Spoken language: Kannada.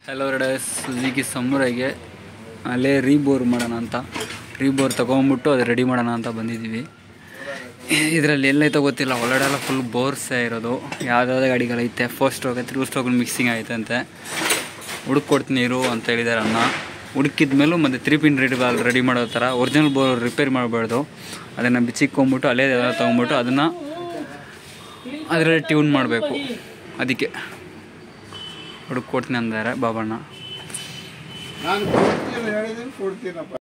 ಹಲೋ ರಡಸ್ ಸುಜುಕಿ ಸಮುರೈಗೆ ಅಲ್ಲೇ ರೀಬೋರ್ ಮಾಡೋಣ ಅಂತ ರೀಬೋರ್ ತೊಗೊಂಬಿಟ್ಟು ಅದು ರೆಡಿ ಮಾಡೋಣ ಅಂತ ಬಂದಿದ್ದೀವಿ ಇದರಲ್ಲಿ ಎಲ್ಲೈತೋ ಗೊತ್ತಿಲ್ಲ ಒಳಗಡೆ ಎಲ್ಲ ಫುಲ್ ಬೋರ್ಸೇ ಇರೋದು ಯಾವುದಾದ್ರು ಗಾಡಿಗಳೈತೆ four stroke two stroke mixing ಐತಂತೆ ಹುಡುಕೊಡ್ತೀನಿ ಇರು ಅಂತ ಹೇಳಿದ್ದಾರೆ ಅಣ್ಣ ಹುಡುಕಿದ ಮೇಲೂ ಮತ್ತು ತ್ರೀ ಪಿನ್ ರೆಡಿ ರೆಡಿ ಮಾಡೋ ಥರ ಒರಿಜಿನಲ್ ಬೋರ್ ರಿಪೇರಿ ಮಾಡಬಾರ್ದು ಅದನ್ನು ಬಿಚ್ಚಿಕ್ಕೊಂಬಿಟ್ಟು ಅಲ್ಲೇ ತೊಗೊಂಬಿಟ್ಟು ಅದನ್ನು ಅದರಲ್ಲಿ ಟ್ಯೂನ್ ಮಾಡಬೇಕು ಅದಕ್ಕೆ ಹುಡುಕ್ ಕೊಡ್ತೀನಿ ಅಂದಾರೆ ಬಾಬಣ್ಣ ನಾನು ಕೊಡ್ತೀನಿ ಹೇಳಿದ್ದೀನಿ ಕೊಡ್ತೀನಪ್ಪ